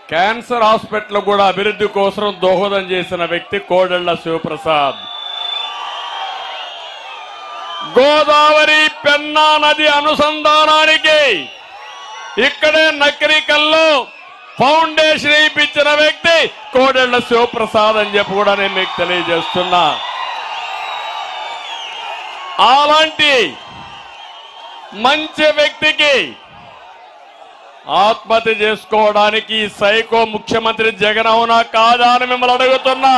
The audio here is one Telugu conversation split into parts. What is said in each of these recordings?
క్యాన్సర్ హాస్పిటల్ కూడా అభివృద్ధి కోసం దోహదం చేసిన వ్యక్తి కోడెళ్ల శివప్రసాద్ గోదావరి పెన్నా నది అనుసంధానానికి ఇక్కడే నకరికల్లో ఫౌండేషన్ ఇప్పించిన వ్యక్తి కోడెళ్ల శివప్రసాద్ అని చెప్పి కూడా నేను మీకు తెలియజేస్తున్నా అలాంటి మంచి వ్యక్తికి ఆత్మహత్య చేసుకోవడానికి ఈ సైకో ముఖ్యమంత్రి జగన్ అవునా కాదా అని మిమ్మల్ని అడుగుతున్నా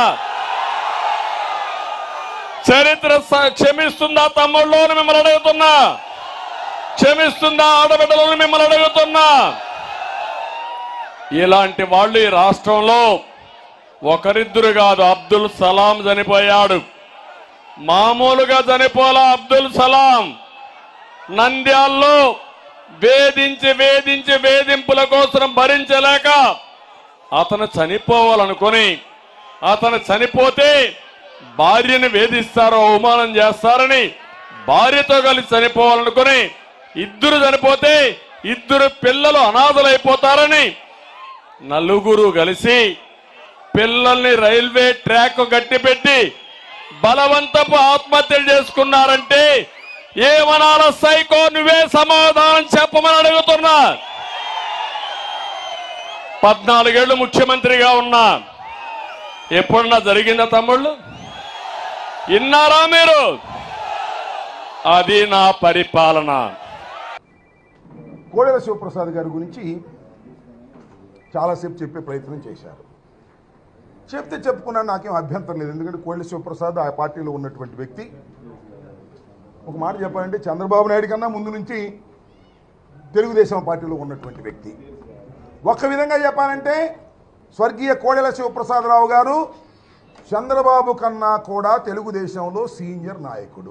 చరిత్ర స- క్షమిస్తుందా తమ్ముళ్ళు అని మిమ్మల్ని అడుగుతున్నా క్షమిస్తుందా ఆడబిడ్డలను మిమ్మల్ని అడుగుతున్నా ఇలాంటి వాళ్ళు ఈ రాష్ట్రంలో ఒకరిద్దరు కాదు అబ్దుల్ సలాం చనిపోయాడు మామూలుగా చనిపోలా అబ్దుల్ సలాం నంద్యాల్లో వేధించి వేధించి వేధింపుల కోసం భరించలేక అతను చనిపోవాలనుకుని అతను చనిపోతే భార్యను వేధిస్తారో అవమానం చేస్తారని భార్యతో కలిసి చనిపోవాలనుకుని ఇద్దరు చనిపోతే ఇద్దరు పిల్లలు అనాథలైపోతారని నలుగురు కలిసి పిల్లల్ని రైల్వే ట్రాక్ గట్టిపెట్టి బలవంతపు ఆత్మహత్యలు చేసుకున్నారంటే ఏమనాల సైకో నువ్వే సమాధానం చెప్పమని అడుగుతున్నా పద్నాలుగేళ్లు ముఖ్యమంత్రిగా ఉన్నా ఎప్పుడన్నా జరిగిందా తమ్ముళ్ళు విన్నారా మీరు అది నా పరిపాలన కోడెల శివప్రసాద్ గారి గురించి చాలాసేపు చెప్పే ప్రయత్నం చేశారు చెప్తే చెప్పుకున్నా నాకేం అభ్యంతరం లేదు ఎందుకంటే కోడెల శివప్రసాద్ ఆ పార్టీలో ఉన్నటువంటి వ్యక్తి ఒక మాట చెప్పాలంటే చంద్రబాబు నాయుడు కన్నా ముందు నుంచి తెలుగుదేశం పార్టీలో ఉన్నటువంటి వ్యక్తి ఒక విధంగా చెప్పాలంటే స్వర్గీయ కోడెల శివప్రసాదరావు గారు చంద్రబాబు కన్నా కూడా తెలుగుదేశంలో సీనియర్ నాయకుడు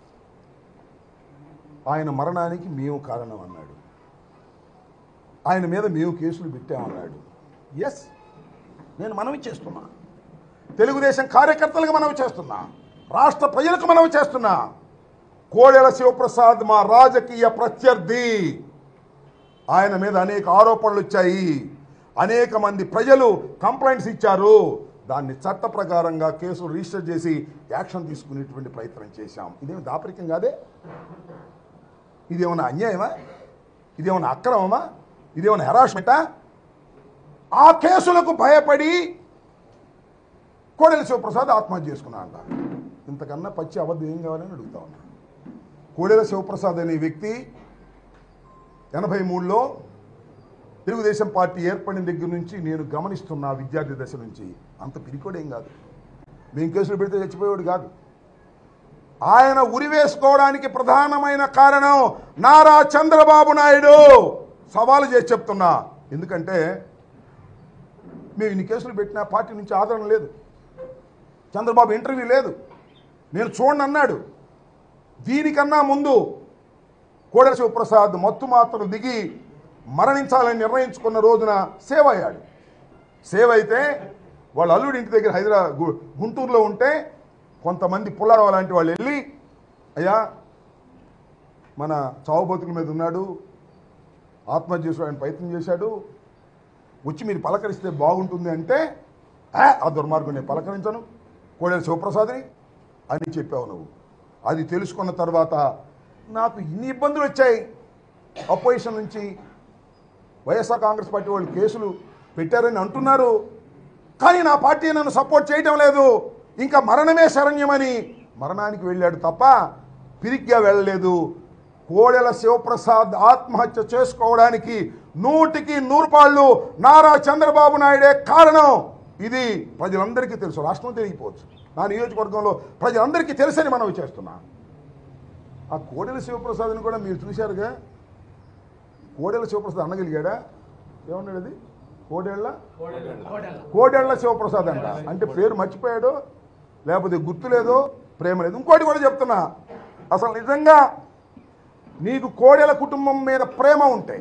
ఆయన మరణానికి మేము కారణం అన్నాడు ఆయన మీద మేము కేసులు పెట్టామన్నాడు ఎస్ నేను మనవి చేస్తున్నా తెలుగుదేశం కార్యకర్తలకు మనవి చేస్తున్నా రాష్ట్ర ప్రజలకు మనవి చేస్తున్నా కోడెల శివప్రసాద్ మా రాజకీయ ప్రత్యర్థి ఆయన మీద అనేక ఆరోపణలు వచ్చాయి అనేక మంది ప్రజలు కంప్లైంట్స్ ఇచ్చారు దాన్ని చట్ట ప్రకారంగా కేసు రిజిస్టర్ చేసి యాక్షన్ తీసుకునేటువంటి ప్రయత్నం చేశాం ఇదేమి దాపరికం కాదే ఇదేమన్నా అన్యాయమా ఇదేమన్నా అక్రమమా ఇదేమన్నా హెరాస్మెంటా ఆ కేసులకు భయపడి కోడెల శివప్రసాద్ ఆత్మహత్య చేసుకున్నా అంట ఇంతకన్నా పచ్చి అబద్ధం ఏం కావాలని అడుగుతా ఉన్నా కోడెల శివప్రసాద్ అనే వ్యక్తి ఎనభై మూడులో తెలుగుదేశం పార్టీ ఏర్పడిన దగ్గర నుంచి నేను గమనిస్తున్నా విద్యార్థి దశ నుంచి అంత పిరికోడేం కాదు మేము కేసులు పెడితే చచ్చిపోయేవాడు కాదు ఆయన ఉరివేసుకోవడానికి ప్రధానమైన కారణం నారా చంద్రబాబు నాయుడు సవాలు చేసి చెప్తున్నా ఎందుకంటే మేము ఇన్ని కేసులు పెట్టినా పార్టీ నుంచి ఆదరణ లేదు చంద్రబాబు ఇంటర్వ్యూ లేదు నేను చూడండి అన్నాడు దీనికన్నా ముందు కోడెల శివప్రసాద్ మత్తు మాత్రలు దిగి మరణించాలని నిర్ణయించుకున్న రోజున సేవ్ అయ్యాడు సేవ్ అయితే వాళ్ళ అల్లుడి ఇంటి దగ్గర హైదరాబాద్ గు- గుంటూరులో ఉంటే కొంతమంది పుల్లారావు లాంటి వాళ్ళు వెళ్ళి అయ్యా మన చావు బతుకుల మీద ఉన్నాడు ఆత్మహత్య చేసుకోవడానికి ప్రయత్నం చేశాడు వచ్చి మీరు పలకరిస్తే బాగుంటుంది అంటే "ఆ, ఆ దుర్మార్గం నేను పలకరించను కోడెల శివప్రసాద్ని అని చెప్పావు నువ్వు అది తెలుసుకున్న తర్వాత నాకు ఇన్ని ఇబ్బందులు వచ్చాయి అపోజిషన్ నుంచి వైఎస్ఆర్ కాంగ్రెస్ పార్టీ వాళ్ళు కేసులు పెట్టారని అంటున్నారు కానీ నా పార్టీ నన్ను సపోర్ట్ చేయడం లేదు ఇంకా మరణమే శరణ్యమని మరణానికి వెళ్ళాడు తప్ప పిరిగ్గా వెళ్ళలేదు కోడెల శివప్రసాద్ ఆత్మహత్య చేసుకోవడానికి నూటికి నూరు పాళ్ళు నారా చంద్రబాబు నాయుడే కారణం ఇది ప్రజలందరికీ తెలుసు రాష్ట్రం తెలియకపోవచ్చు నా నియోజకవర్గంలో ప్రజలందరికీ తెలుసని మనం చేస్తున్నా ఆ కోడెల శివప్రసాద్ని కూడా మీరు చూశారుగా కోడెల శివప్రసాద్ అనగలిగాడా ఏమన్నాడు అది కోడెళ్ళ కోడెళ్ల శివప్రసాద్ అంట అంటే పేరు మర్చిపోయాడు లేకపోతే గుర్తు లేదో ప్రేమ లేదు ఇంకోటి కూడా చెప్తున్నా అసలు నిజంగా నీకు కోడెల కుటుంబం మీద ప్రేమ ఉంటే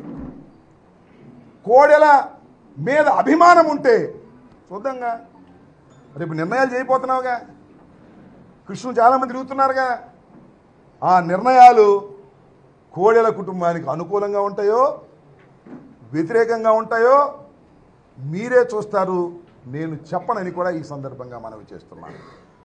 కోడెల మీద అభిమానం ఉంటే చూద్దాంగా రేపు నిర్ణయాలు చేయబోతున్నావుగా కృష్ణుడు చాలామంది తిరుగుతున్నారుగా ఆ నిర్ణయాలు కోడెల కుటుంబానికి అనుకూలంగా ఉంటాయో వ్యతిరేకంగా ఉంటాయో మీరే చూస్తారు నేను చెప్పనని కూడా ఈ సందర్భంగా మనవి చేస్తున్నాను